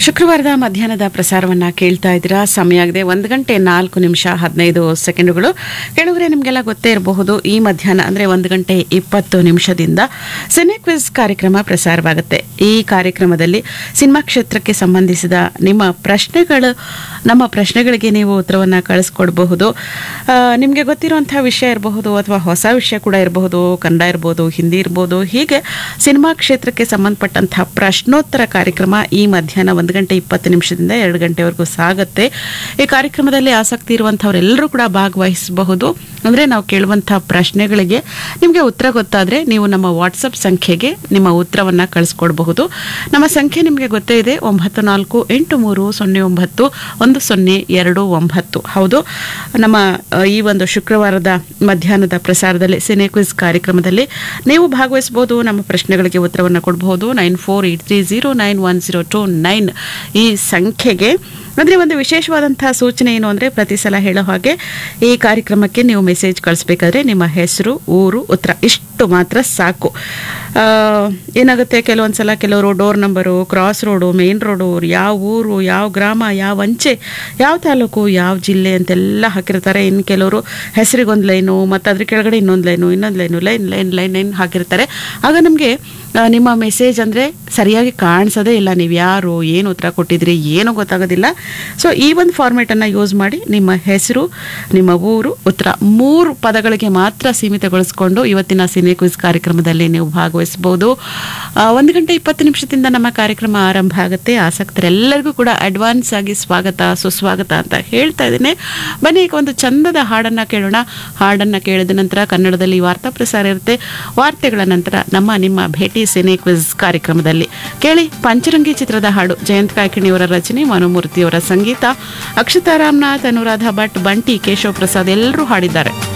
ಶುಕ್ರವಾರದ ಮಧ್ಯಾಹ್ನದ ಪ್ರಸಾರವನ್ನ ಕೇಳ್ತಾ ಇದ್ದೀರಾ ಸಮಯ ಆಗಿದೆ ಒಂದು ಗಂಟೆ ನಾಲ್ಕು ನಿಮಿಷ ಹದಿನೈದು ಸೆಕೆಂಡುಗಳು ಕೆಲವರೇ ನಿಮಗೆಲ್ಲ ಗೊತ್ತೇ ಇರಬಹುದು ಈ ಮಧ್ಯಾಹ್ನ ಅಂದರೆ ಒಂದು ಗಂಟೆ ಇಪ್ಪತ್ತು ನಿಮಿಷದಿಂದ ಸಿನೆ ಕ್ವಿಜ್ ಕಾರ್ಯಕ್ರಮ ಪ್ರಸಾರವಾಗುತ್ತೆ ಈ ಕಾರ್ಯಕ್ರಮದಲ್ಲಿ ಸಿನಿಮಾ ಕ್ಷೇತ್ರಕ್ಕೆ ಸಂಬಂಧಿಸಿದ ನಿಮ್ಮ ಪ್ರಶ್ನೆಗಳು ನಮ್ಮ ಪ್ರಶ್ನೆಗಳಿಗೆ ನೀವು ಉತ್ತರವನ್ನು ಕಳಿಸ್ಕೊಡ್ಬಹುದು ನಿಮಗೆ ಗೊತ್ತಿರುವಂಥ ವಿಷಯ ಇರಬಹುದು ಅಥವಾ ಹೊಸ ವಿಷಯ ಕೂಡ ಇರಬಹುದು ಕನ್ನಡ ಇರ್ಬೋದು ಹಿಂದಿ ಇರ್ಬೋದು ಹೀಗೆ ಸಿನಿಮಾ ಕ್ಷೇತ್ರಕ್ಕೆ ಸಂಬಂಧಪಟ್ಟಂತಹ ಪ್ರಶ್ನೋತ್ತರ ಕಾರ್ಯಕ್ರಮ ಈ ಮಧ್ಯಾಹ್ನ ಒಂದು ಗಂಟೆ ಇಪ್ಪತ್ತು ನಿಮಿಷದಿಂದ ಎರಡು ಗಂಟೆವರೆಗೂ ಸಾಗುತ್ತೆ ಈ ಕಾರ್ಯಕ್ರಮದಲ್ಲಿ ಆಸಕ್ತಿ ಇರುವಂಥವರೆಲ್ಲರೂ ಕೂಡ ಭಾಗವಹಿಸಬಹುದು ಅಂದರೆ ನಾವು ಕೇಳುವಂಥ ಪ್ರಶ್ನೆಗಳಿಗೆ ನಿಮಗೆ ಉತ್ತರ ಗೊತ್ತಾದರೆ ನೀವು ನಮ್ಮ ವಾಟ್ಸಪ್ ಸಂಖ್ಯೆಗೆ ನಿಮ್ಮ ಉತ್ತರವನ್ನು ಕಳಿಸ್ಕೊಡ್ಬಹುದು ನಮ್ಮ ಸಂಖ್ಯೆ ನಿಮಗೆ ಗೊತ್ತೇ ಇದೆ ಒಂಬತ್ತು ನಾಲ್ಕು ಎಂಟು ಮೂರು ಸೊನ್ನೆ ಒಂಬತ್ತು ಒಂದು ಸೊನ್ನೆ ಎರಡು ಒಂಬತ್ತು ಹೌದು ನಮ್ಮ ಅ, ಈ ಒಂದು ಶುಕ್ರವಾರದ ಮಧ್ಯಾಹ್ನದ ಪ್ರಸಾರದಲ್ಲಿ ಸಿನೆ ಕ್ವಿಜ್ ಕಾರ್ಯಕ್ರಮದಲ್ಲಿ ನೀವು ಭಾಗವಹಿಸಬಹುದು ನಮ್ಮ ಪ್ರಶ್ನೆಗಳಿಗೆ ಉತ್ತರವನ್ನು ಕೊಡಬಹುದು nine four eight three zero nine one zero two nine ಈ ಸಂಖ್ಯೆಗೆ ಅಂದರೆ ಒಂದು ವಿಶೇಷವಾದಂತಹ ಸೂಚನೆ ಏನು ಅಂದರೆ ಪ್ರತಿ ಸಲ ಹೇಳೋ ಹಾಗೆ ಈ ಕಾರ್ಯಕ್ರಮಕ್ಕೆ ನೀವು ಮೆಸೇಜ್ ಕಳಿಸ್ಬೇಕಾದ್ರೆ ನಿಮ್ಮ ಹೆಸರು ಊರು ಉತ್ತರ ಇಷ್ಟು ಮಾತ್ರ ಸಾಕು ಆ, ಏನಾಗುತ್ತೆ ಕೆಲವೊಂದು ಸಲ ಕೆಲವರು door number cross road main road ಯಾವ ಊರು ಯಾವ ಗ್ರಾಮ ಯಾವ ಅಂಚೆ ಯಾವ ತಾಲೂಕು ಯಾವ ಜಿಲ್ಲೆ ಅಂತೆಲ್ಲ ಹಾಕಿರ್ತಾರೆ ಇನ್ನು ಕೆಲವರು ಹೆಸರಿಗೊಂದು ಲೈನು ಮತ್ತು ಅದ್ರ ಕೆಳಗಡೆ ಇನ್ನೊಂದು ಲೈನು ಇನ್ನೊಂದು line line line line line ಹಾಕಿರ್ತಾರೆ ಆಗ ನಮಗೆ ನಿಮ್ಮ ಮೆಸೇಜ್ ಅಂದರೆ ಸರಿಯಾಗಿ ಕಾಣಿಸೋದೇ ಇಲ್ಲ ನೀವು ಯಾರು ಏನು ಉತ್ತರ ಕೊಟ್ಟಿದ್ರಿ ಏನೂ ಗೊತ್ತಾಗೋದಿಲ್ಲ ಸೊ ಈ ಒಂದು ಫಾರ್ಮೇಟನ್ನು ಯೂಸ್ ಮಾಡಿ ನಿಮ್ಮ ಹೆಸರು ನಿಮ್ಮ ಊರು ಉತ್ತರ ಮೂರು ಪದಗಳಿಗೆ ಮಾತ್ರ ಸೀಮಿತಗೊಳಿಸ್ಕೊಂಡು ಇವತ್ತಿನ ಸಿನೆ ಕ್ವಿಜ್ ಕಾರ್ಯಕ್ರಮದಲ್ಲಿ ನೀವು ಭಾಗವಹಿಸಬಹುದು ಆ, ಒಂದು ಗಂಟೆ ಇಪ್ಪತ್ತು ನಿಮಿಷದಿಂದ ನಮ್ಮ ಕಾರ್ಯಕ್ರಮ ಆರಂಭ ಆಗುತ್ತೆ ಆಸಕ್ತರೆಲ್ಲರಿಗೂ ಕೂಡ ಅಡ್ವಾನ್ಸ್ ಆಗಿ ಸ್ವಾಗತ ಸುಸ್ವಾಗತ ಅಂತ ಹೇಳ್ತಾ ಇದ್ದೇನೆ ಬನ್ನಿ ಈಗ ಒಂದು ಚಂದದ ಹಾಡನ್ನು ಕೇಳೋಣ ಹಾಡನ್ನು ಕೇಳಿದ ನಂತರ ಕನ್ನಡದಲ್ಲಿ ವಾರ್ತಾ ಪ್ರಸಾರ ಇರುತ್ತೆ ವಾರ್ತೆಗಳ ನಂತರ ನಮ್ಮ ನಿಮ್ಮ ಭೇಟಿ ಸಿನೆ ಕ್ವಿಜ್ ಕಾರ್ಯಕ್ರಮದಲ್ಲಿ ಕೇಳಿ ಪಂಚರಂಗಿ ಚಿತ್ರದ ಹಾಡು ಜಯಂತ್ ಕಾಯ್ಕಿಣಿಯವರ ರಚನೆ ಮನುಮೂರ್ತಿಯವರ ಸಂಗೀತ ಅಕ್ಷತಾ ರಾಮನಾಥ್ ಅನುರಾಧ ಭಟ್ ಬಂಟಿ ಕೇಶವ್ ಪ್ರಸಾದ್ ಎಲ್ಲರೂ ಹಾಡಿದ್ದಾರೆ